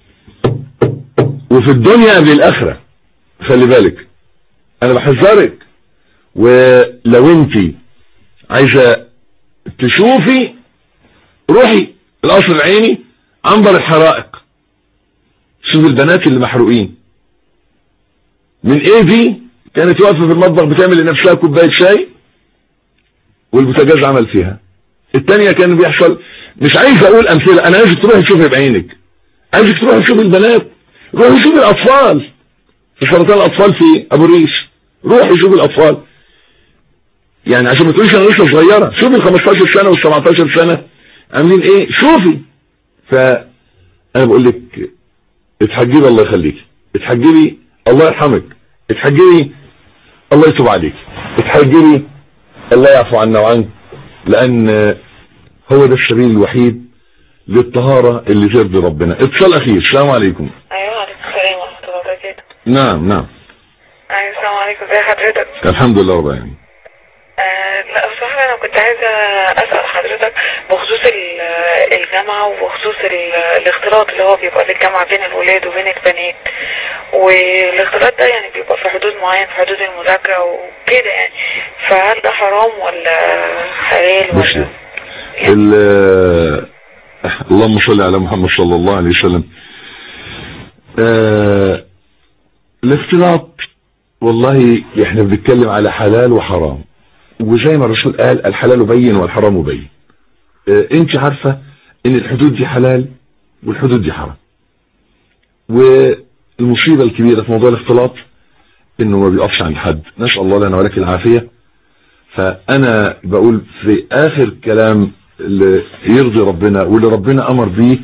وفي الدنيا قبل الاخره خلي بالك انا بحذرك ولو انت عايزه تشوفي روحي القصر العيني عنبر الحرائق شوف البنات اللي محروقين من ايه دي كانت واقفه في المطبخ بتعمل لنفسها كوبايه شاي والبوتاجاز عمل فيها التانية كان بيحصل مش عايز اقول امثله انا عايزك تروحي تشوفي بعينك عايزك تروحي تشوفي البنات روحي شوفي الاطفال في سرطان الاطفال في ابو الريش روحي شوفي الاطفال يعني عشان ما تقوليش انا لسه صغيره شوفي ال 15 سنه وال 17 سنه عاملين ايه شوفي فانا بقول لك اتحجبي الله يخليك اتحجبي الله يرحمك اتحجبي الله يتوب عليك اتحجبي الله يعفو عنا وعنك لان هو ده السبيل الوحيد للطهارة اللي ترضي ربنا اتصال اخير السلام عليكم ايوه عليكم السلام ورحمه الله وبركاته نعم نعم ايوه السلام عليكم ازي حضرتك الحمد لله رب العالمين آه لا بصراحه انا كنت عايزه اسال حضرتك بخصوص ال- الجامعه وبخصوص ال- الاختلاط اللي هو بيبقى في الجامعه بين الولاد وبين البنات والاختلاط ده يعني بيبقى في حدود معين في حدود المذاكره وكده يعني فهل ده حرام ولا حلال بصي ولا ال- اللهم صل على محمد صلى الله عليه وسلم آه، الاختلاط والله احنا بنتكلم على حلال وحرام وزي ما الرسول قال الحلال بين والحرام بين آه، انت عارفة ان الحدود دي حلال والحدود دي حرام والمصيبة الكبيرة في موضوع الاختلاط انه ما بيقفش عند حد نسأل الله لنا ولك العافية فانا بقول في اخر كلام اللي يرضي ربنا واللي ربنا امر بيه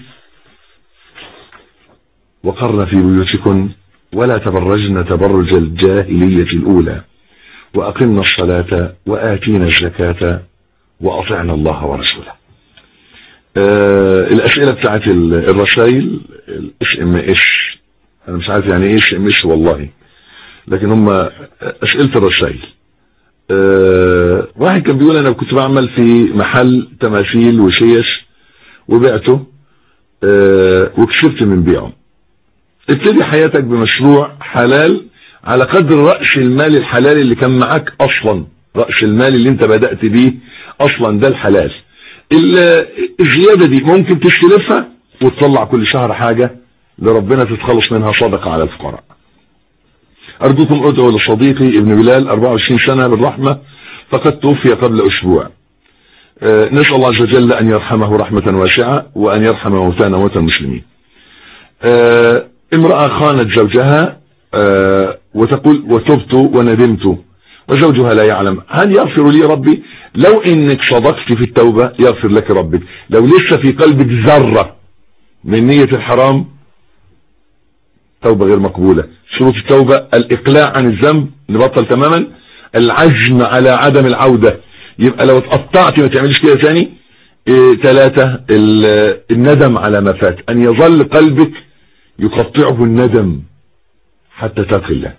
وقرن في بيوتكن ولا تبرجن تبرج الجاهلية الاولى واقمنا الصلاة واتينا الزكاة واطعنا الله ورسوله آه الاسئلة بتاعت ال- الرسائل الاس ام اس انا مش عارف يعني ايه اس ام اس والله لكن هم اسئلة الرسائل آه، واحد كان بيقول انا كنت بعمل في محل تماثيل وشيش وبعته آه، وكسبت من بيعه ابتدي حياتك بمشروع حلال على قدر رأس المال الحلال اللي كان معاك اصلا رأس المال اللي انت بدأت بيه اصلا ده الحلال الزيادة دي ممكن تستلفها وتطلع كل شهر حاجة لربنا تتخلص منها صدقة على الفقراء ارجوكم ادعوا لصديقي ابن بلال 24 سنة بالرحمة فقد توفي قبل اسبوع أه نسأل الله عز وجل ان يرحمه رحمة واسعة وان يرحم موتانا وموتى المسلمين أه امرأة خانت زوجها أه وتقول وتبت وندمت وزوجها لا يعلم هل يغفر لي ربي لو انك صدقت في التوبة يغفر لك ربك لو لسه في قلبك ذرة من نية الحرام توبة غير مقبولة شروط التوبة الاقلاع عن الذنب نبطل تماما العزم على عدم العودة يبقى لو اتقطعت ما تعملش كده ثاني ثلاثة إيه الندم على ما فات ان يظل قلبك يقطعه الندم حتى تلقي الله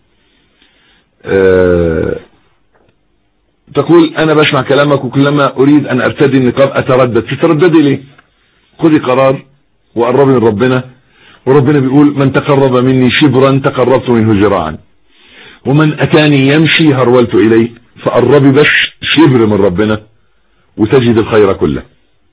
أه تقول انا بسمع كلامك وكلما اريد ان ارتدي النقاب اتردد تترددي ليه خذي قرار وقربي من ربنا وربنا بيقول من تقرب مني شبرا تقربت منه ذراعا ومن اتاني يمشي هرولت اليه فقربي بس شبر من ربنا وتجد الخير كله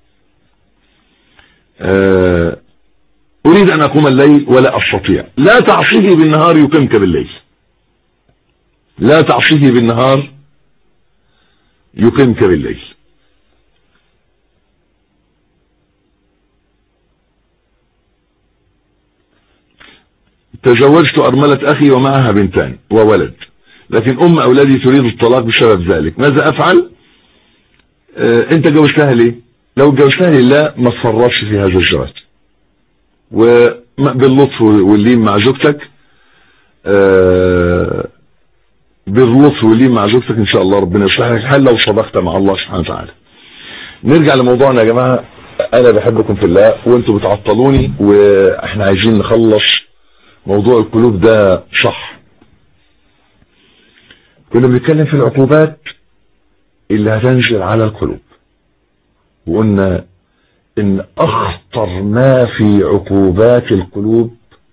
أه اريد ان اقوم الليل ولا استطيع لا تعصيه بالنهار يقيمك بالليل لا تعصيه بالنهار يقيمك بالليل تزوجت أرملة أخي ومعها بنتان وولد لكن أم أولادي تريد الطلاق بسبب ذلك ماذا أفعل آه أنت جوزتها ليه لو جوزتها لله ما تفرطش في هذا الزواج وباللطف واللين مع زوجتك آه باللطف واللين مع زوجتك ان شاء الله ربنا يصلح لك الحال لو صدقت مع الله سبحانه وتعالى نرجع لموضوعنا يا جماعه انا بحبكم في الله وانتم بتعطلوني واحنا عايزين نخلص موضوع القلوب ده صح كنا بنتكلم في العقوبات اللي هتنزل على القلوب وقلنا ان اخطر ما في عقوبات القلوب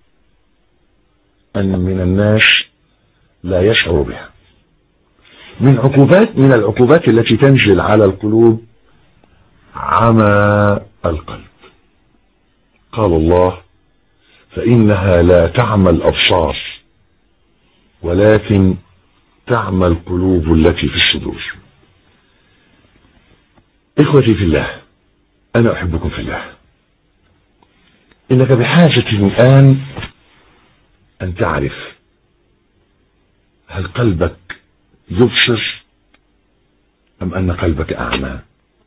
ان من الناس لا يشعر بها من عقوبات من العقوبات التي تنزل على القلوب عمى القلب قال الله فإنها لا تعمى الأبصار ولكن تعمى القلوب التي في الصدور إخوتي في الله أنا أحبكم في الله إنك بحاجة الآن أن تعرف هل قلبك يبصر أم أن قلبك أعمى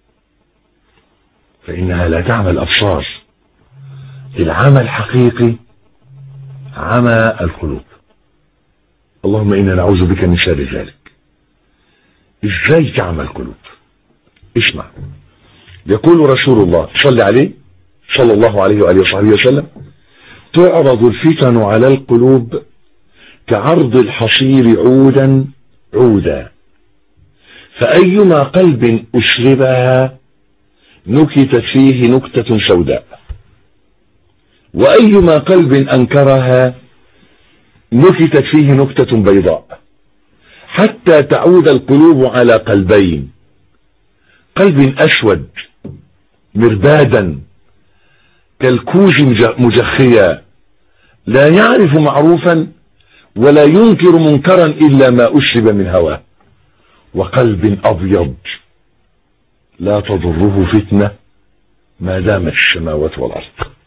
فإنها لا تعمى الأبصار العمى الحقيقي عمى القلوب اللهم إنا نعوذ بك من شر ذلك إزاي تعمى القلوب اسمع يقول رسول الله صلى عليه صلى الله عليه وآله وصحبه وسلم تعرض الفتن على القلوب كعرض الحصير عودا عودا فأيما قلب أشربها نكتت فيه نكتة سوداء وأيما قلب أنكرها نكتت فيه نكتة بيضاء حتى تعود القلوب على قلبين قلب أسود مربادا كالكوز مجخيا لا يعرف معروفا ولا ينكر منكرا إلا ما أشرب من هواه وقلب أبيض لا تضره فتنة ما دامت السماوات والأرض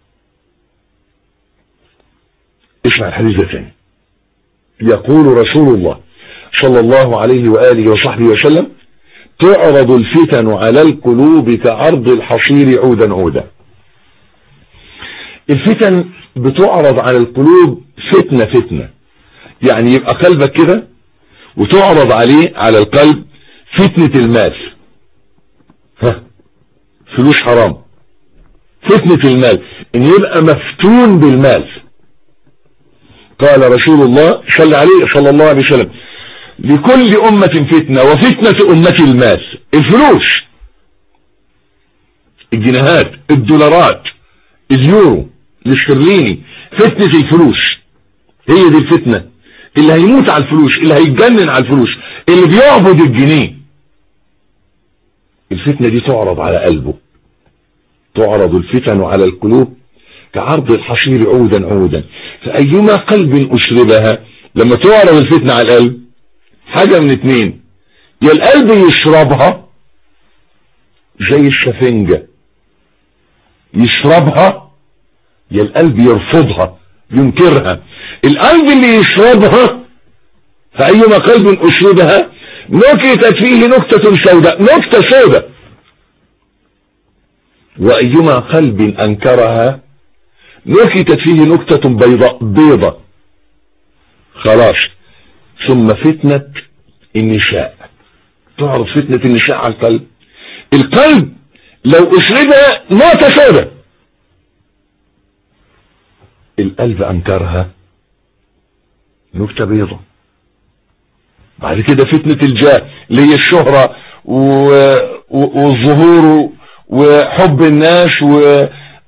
اسمع الحديث ده تاني يقول رسول الله صلى الله عليه وآله وصحبه وسلم تعرض الفتن على القلوب كعرض الحصير عودا عودا الفتن بتعرض على القلوب فتنة فتنة يعني يبقى قلبك كده وتعرض عليه على القلب فتنة المال ها فلوس حرام فتنة المال ان يبقى مفتون بالمال قال رسول الله صلى عليه صلى الله عليه وسلم لكل أمة فتنة وفتنة أمة المال الفلوس الجنيهات الدولارات اليورو الاسترليني فتنة الفلوس هي دي الفتنة اللي هيموت على الفلوس اللي هيتجنن على الفلوس اللي بيعبد الجنيه الفتنة دي تعرض على قلبه تعرض الفتن على القلوب كعرض الحصير عودا عودا فأيما قلب أشربها لما تعرض الفتنة على القلب حاجة من اتنين يا القلب يشربها زي السفنجة يشربها يا القلب يرفضها ينكرها القلب اللي يشربها فأيما قلب أشربها نكتت فيه نكتة سوداء نكتة سوداء وأيما قلب أنكرها نكتت فيه نكتة بيضاء بيضة خلاص ثم فتنة النساء تعرض فتنة النساء على القلب القلب لو أشربها نقطة سوداء القلب أنكرها نكتة بيضة بعد كده فتنة الجاه اللي هي الشهرة و... و... والظهور وحب الناس و...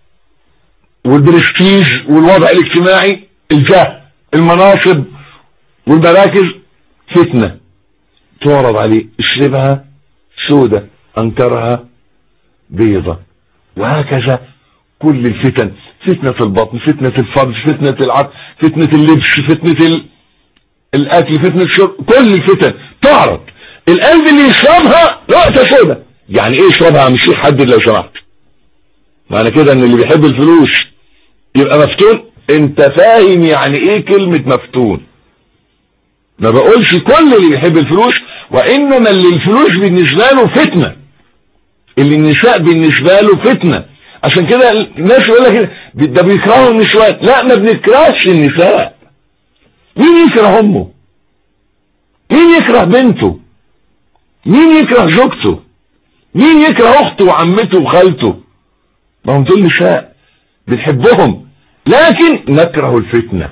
والبرستيج والوضع الاجتماعي الجاه المناصب والمراكز فتنة تعرض عليه اشربها سودة انكرها بيضة وهكذا كل الفتن فتنة البطن فتنة الفرج فتنة العقل فتنة اللبس فتنة ال... الاكل فتنة الشرب كل الفتن تعرض القلب اللي يشربها نقطة سودة يعني ايه يشربها مش حد لو سمحت معنى كده ان اللي بيحب الفلوس يبقى مفتون انت فاهم يعني ايه كلمة مفتون ما بقولش كل اللي بيحب الفلوس وانما اللي الفلوس بالنسبة له فتنة اللي النساء بالنسبة له فتنة عشان كده الناس يقول لك ده بيكرهوا النسوان لا ما بنكرهش النساء مين يكره امه مين يكره بنته مين يكره زوجته مين يكره اخته وعمته وخالته ما هم دول نساء بنحبهم لكن نكره الفتنة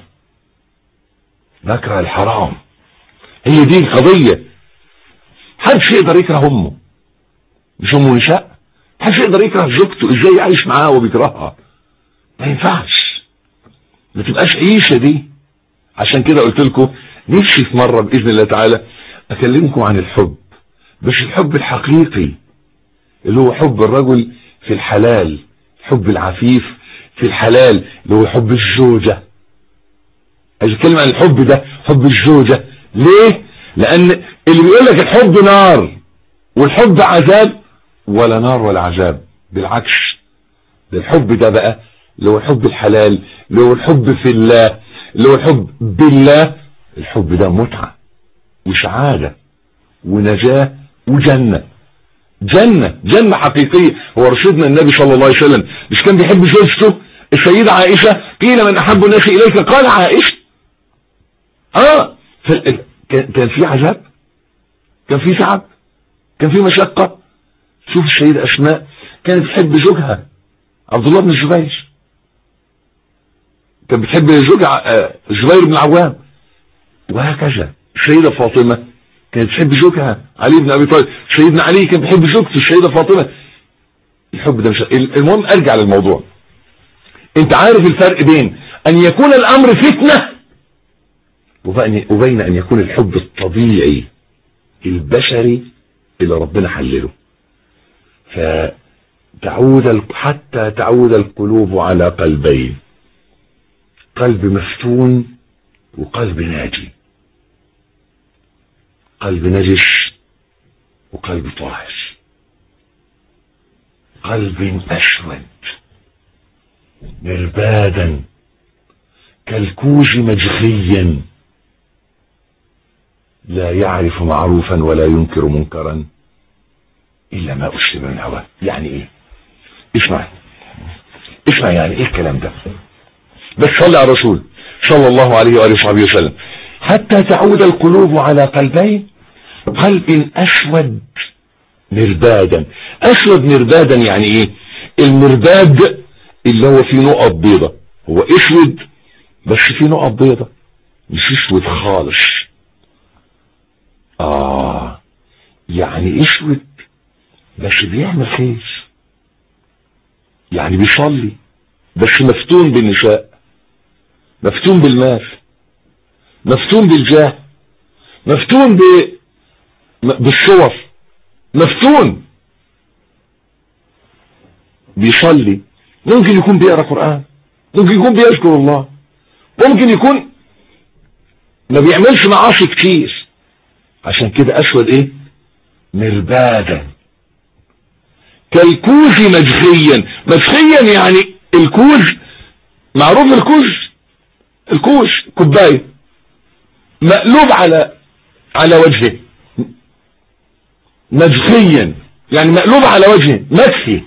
نكره الحرام هي دي القضية محدش يقدر يكره امه مش امه نساء محدش يقدر يكره زوجته ازاي يعيش معاها وبيكرهها ما ينفعش ما تبقاش عيشة دي عشان كده قلت لكم نفسي في مرة بإذن الله تعالى أكلمكم عن الحب بس الحب الحقيقي اللي هو حب الرجل في الحلال حب العفيف في الحلال اللي هو حب الزوجة عايز اتكلم عن الحب ده حب الزوجة ليه لان اللي بيقول لك الحب نار والحب عذاب ولا نار ولا عذاب بالعكس ده الحب ده بقى اللي هو الحب الحلال اللي هو الحب في الله اللي هو الحب بالله الحب ده متعة وسعادة ونجاة وجنة جنة جنة حقيقية هو رشدنا النبي صلى الله عليه وسلم مش كان بيحب زوجته السيدة عائشة قيل من أحب الناس إليك قال عائشة اه كان في عذاب كان في تعب كان في مشقة شوف السيدة أسماء كانت تحب زوجها عبد الله بن الزبير كانت بتحب زوجها الزبير بن العوام وهكذا السيدة فاطمة كانت تحب زوجها علي بن ابي طالب سيدنا علي كان بيحب زوجته السيده فاطمه الحب ده مش المهم ارجع للموضوع انت عارف الفرق بين ان يكون الامر فتنه وبين ان يكون الحب الطبيعي البشري اللي ربنا حلله فتعود حتى تعود القلوب على قلبين قلب مفتون وقلب ناجي قلب نجس وقلب طاهر قلب أسود مربادا كالكوز مجخيا لا يعرف معروفا ولا ينكر منكرا إلا ما أشرب من هواه يعني إيه اسمع اسمع يعني إيه الكلام ده بس صلى على الرسول صلى الله عليه وآله وصحبه وسلم حتى تعود القلوب على قلبين قلب أسود مربادا أسود مربادا يعني إيه المرباد اللي هو فيه نقط بيضة هو أسود بس فيه نقط بيضة مش أسود خالص آه يعني أسود بس بيعمل خير يعني بيصلي بس مفتون بالنساء مفتون بالمال مفتون بالجاه مفتون ب... بالصور مفتون بيصلي ممكن يكون بيقرا قران ممكن يكون بيذكر الله ممكن يكون ما بيعملش معاصي كتير عشان كده اسود ايه مربادا كالكوز مجخيا مجخيا يعني الكوز معروف الكوز الكوز كوبايه مقلوب على على وجهه مجخيا يعني مقلوب على وجهه مكفي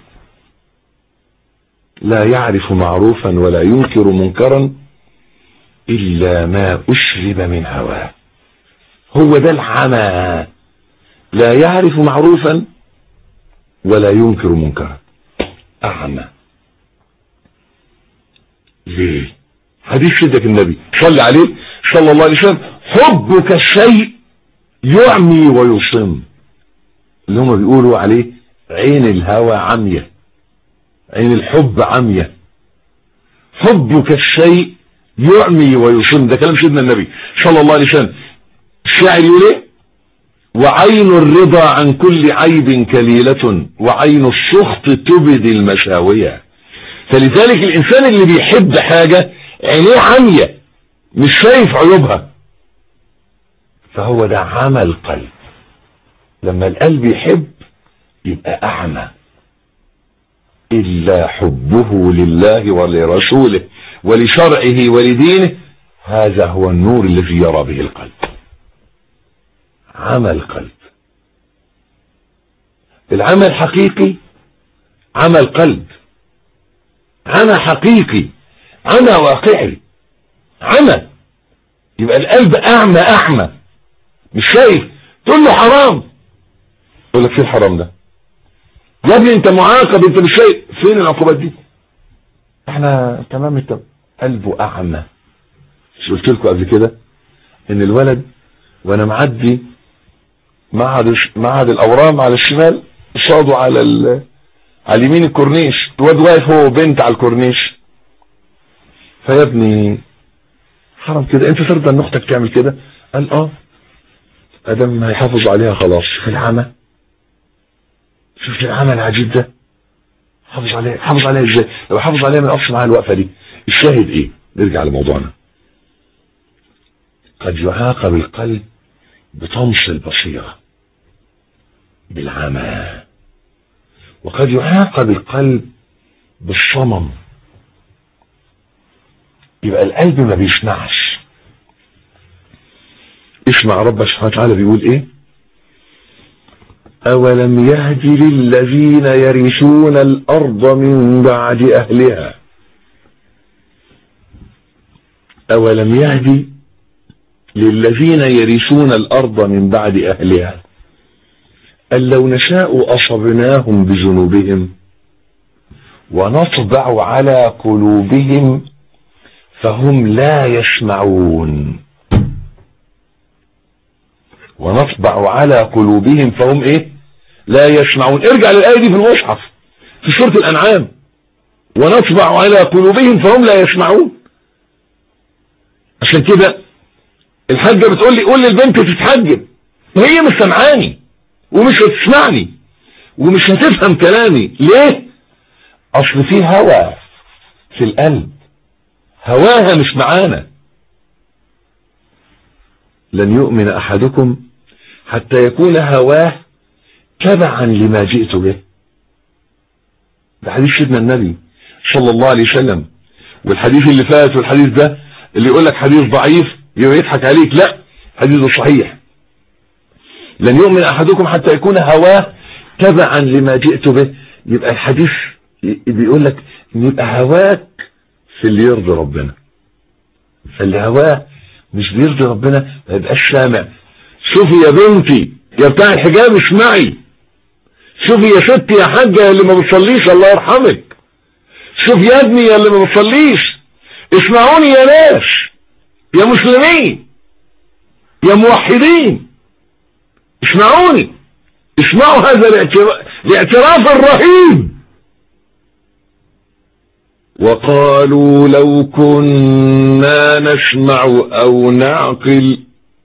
لا يعرف معروفا ولا ينكر منكرا إلا ما أشرب من هواه هو ده العمى لا يعرف معروفا ولا ينكر منكرا أعمى ليه حديث سيدك النبي صلى عليه صلى الله عليه وسلم حبك الشيء يعمي ويصم اللي هم بيقولوا عليه عين الهوى عمية عين الحب عمية حبك الشيء يعمي ويصم ده كلام سيدنا النبي صلى الله عليه وسلم الشاعر يقول ايه وعين الرضا عن كل عيب كليلة وعين السخط تبدي المساوية فلذلك الانسان اللي بيحب حاجة عينيه عمية مش شايف عيوبها فهو ده عمى القلب لما القلب يحب يبقى اعمى الا حبه لله ولرسوله ولشرعه ولدينه هذا هو النور الذي يرى به القلب عمى القلب العمى الحقيقي عمى القلب عمى حقيقي عمى واقعي عمى يبقى القلب اعمى اعمى مش شايف تقول له حرام يقول لك فين الحرام ده يا ابني انت معاقب انت مش شايف فين العقوبات دي احنا تمام انت قلبه اعمى مش قلت لكم قبل كده ان الولد وانا معدي معهد معهد الاورام على الشمال قصاده على ال... على اليمين الكورنيش الواد واقف هو وبنت على الكورنيش فيا ابني حرام كده انت ترضى ان اختك تعمل كده قال اه ادم هيحافظ عليها خلاص في العمى شفت العمى العجيب ده حافظ عليها حافظ عليها ازاي لو حافظ عليها ما يقفش معاها الوقفه دي الشاهد ايه نرجع لموضوعنا قد يعاقب القلب بطمس البصيره بالعمى وقد يعاقب القلب بالصمم يبقى القلب ما بيسمعش اسمع رب سبحانه وتعالى بيقول ايه أولم يهد للذين يرثون الأرض من بعد أهلها أولم يهد للذين يرثون الأرض من بعد أهلها أن لو نشاء أصبناهم بذنوبهم ونطبع على قلوبهم فهم لا يسمعون ونطبع على قلوبهم فهم ايه لا يسمعون ارجع للآية دي في المصحف في سورة الأنعام ونطبع على قلوبهم فهم لا يسمعون عشان كده الحاجة بتقول لي قول للبنت تتحجب وهي مش سمعاني ومش هتسمعني ومش هتفهم كلامي ليه اصل في هوى في القلب هواها مش معانا لن يؤمن احدكم حتى يكون هواه تبعا لما جئت به ده حديث سيدنا النبي صلى الله عليه وسلم والحديث اللي فات والحديث ده اللي يقول لك حديث ضعيف يضحك عليك لا حديث صحيح لن يؤمن احدكم حتى يكون هواه تبعا لما جئت به يبقى الحديث بيقول لك ان يبقى هواك في اللي يرضي ربنا فاللي هواه مش بيرضي ربنا ما يبقاش سامع شوفي يا بنتي يا بتاع الحجاب اسمعي شوفي يا ستي يا حاجة اللي ما بتصليش الله يرحمك شوف يا ابني يا اللي ما بتصليش اسمعوني يا ناس يا مسلمين يا موحدين اسمعوني اسمعوا هذا الاعتراف الرهيب وقالوا لو كنا نسمع او نعقل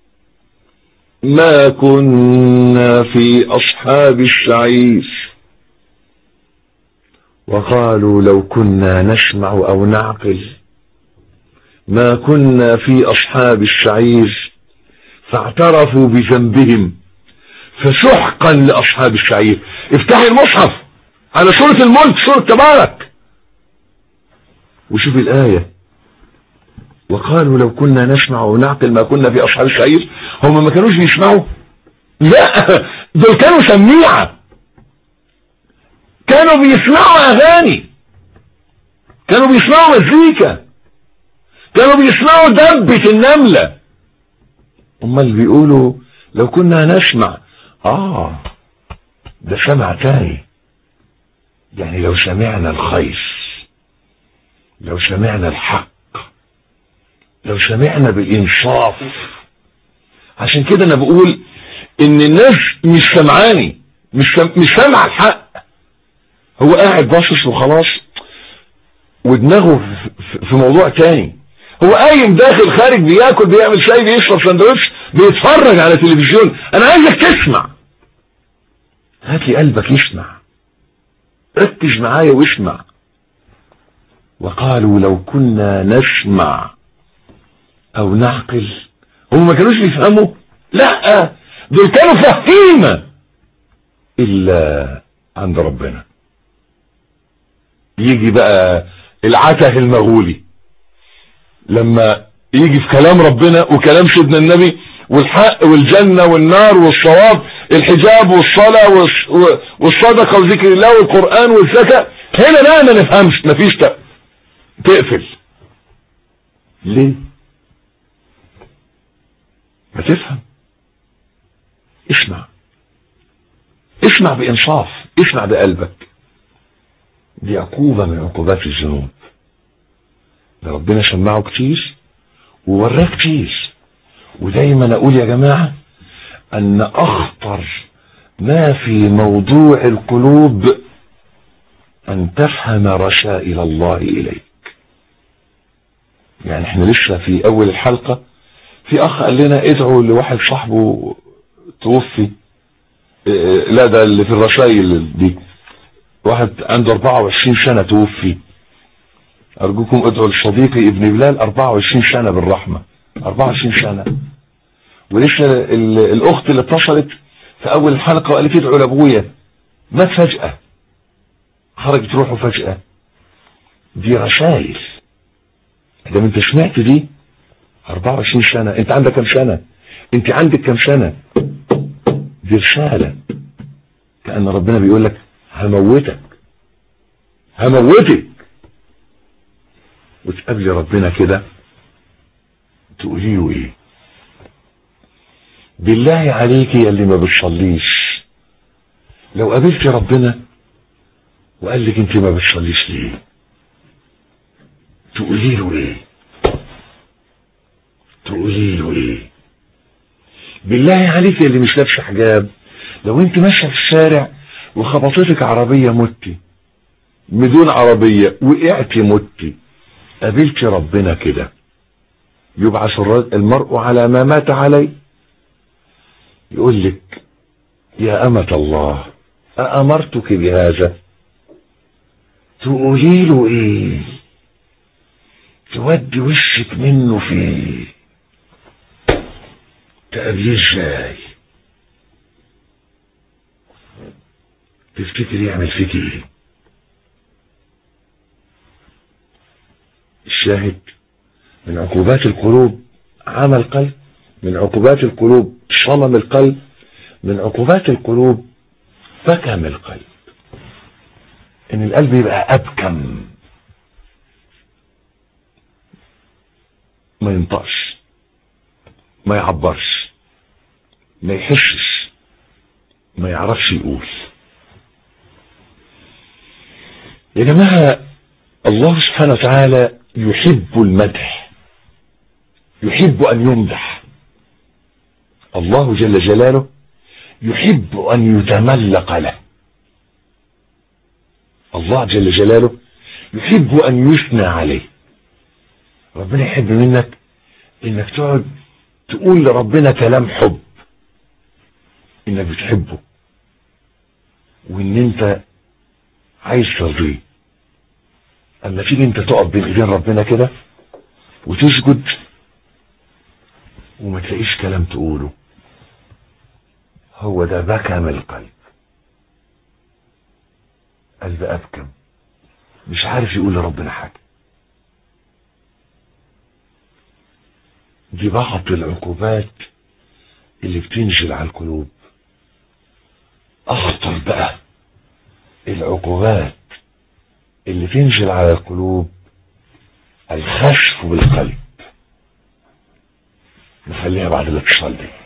ما كنا في اصحاب السعير وقالوا لو كنا نسمع او نعقل ما كنا في اصحاب السعير فاعترفوا بذنبهم فسحقا لاصحاب السعير افتحي المصحف على سورة الملك سورة تبارك وشوف الآية وقالوا لو كنا نسمع ونعقل ما كنا في أصحاب السعير هم ما كانوش بيسمعوا لا دول كانوا سميعة كانوا بيسمعوا أغاني كانوا بيسمعوا مزيكا كانوا بيسمعوا دبة النملة هم اللي بيقولوا لو كنا نسمع آه ده سمع تاني يعني لو سمعنا الخير لو سمعنا الحق لو سمعنا بالإنصاف عشان كده أنا بقول إن الناس مش سمعاني مش سم... مش سامع الحق هو قاعد باصص وخلاص ودماغه في- في موضوع تاني هو قايم داخل خارج بياكل بيعمل شاي بيشرب سندوتش بيتفرج على تلفزيون انا عايزك تسمع هات لي قلبك يسمع ركز معايا واسمع وقالوا لو كنا نسمع او نعقل هم ما كانوش بيفهموا لا دول كانوا فاهمين الا عند ربنا يجي بقى العته المغولي لما يجي في كلام ربنا وكلام سيدنا النبي والحق والجنة والنار والصواب الحجاب والصلاة والص- والصدقة وذكر الله والقرآن والزكاة هنا لا ما نفهمش مفيش ت- تقفل ليه ما تفهم اسمع اسمع بإنصاف اسمع بقلبك دي عقوبة من عقوبات الذنوب ده ربنا سمعه كتير ووراه كتير ودايما اقول يا جماعة ان اخطر ما في موضوع القلوب ان تفهم رسائل الله اليك يعني احنا لسه في اول الحلقة في اخ قال لنا ادعوا لواحد صاحبه توفي إيه، لا ده اللي في الرسائل دي واحد عنده 24 سنة توفي ارجوكم ادعوا لصديقي ابن بلال 24 سنة بالرحمة 24 سنة ولسه ال- الاخت اللي اتصلت في اول الحلقة وقالت ادعوا لابويا مات فجأة خرجت روحه فجأة دي رسائل ده انت سمعت دي 24 سنة انت عندك كم سنة انت عندك كم سنة دي رسالة كأن ربنا بيقول لك هموتك هموتك وتقابلي ربنا كده تقولي له ايه بالله عليك يا اللي ما بتصليش لو قابلت ربنا وقال لك انت ما بتصليش ليه تقولي له ايه تقولي له ايه بالله عليك يا اللي مش لابسه حجاب لو انت ماشيه في الشارع وخبطتك عربيه متي بدون عربيه وقعتي متي قابلت ربنا كده يبعث الرجل- المرء على ما مات عليه يقول لك يا أمة الله أأمرتك بهذا تقولي له ايه تودي وشك منه فيه تقابليه ازاي تفتكر يعمل فيك ايه الشاهد من عقوبات القلوب عمى القلب من عقوبات القلوب صمم القلب من عقوبات القلوب فكم القلب ان القلب يبقى ابكم ما ينطقش ما يعبرش ما يحسش ما يعرفش يقول يا جماعة الله سبحانه وتعالى يحب المدح يحب أن يمدح الله جل جلاله يحب أن يتملق له الله جل جلاله يحب أن يثنى عليه ربنا يحب منك انك تقعد تقول لربنا كلام حب انك بتحبه وان انت عايز ترضيه اما تيجي انت تقف بين ايدين ربنا كده وتسجد وما تلاقيش كلام تقوله هو ده بكى من القلب قلب ابكم مش عارف يقول لربنا حاجه دي بعض العقوبات اللي بتنزل على القلوب اخطر بقى العقوبات اللي تنزل على القلوب الخسف بالقلب نخليها بعد الاتصال دي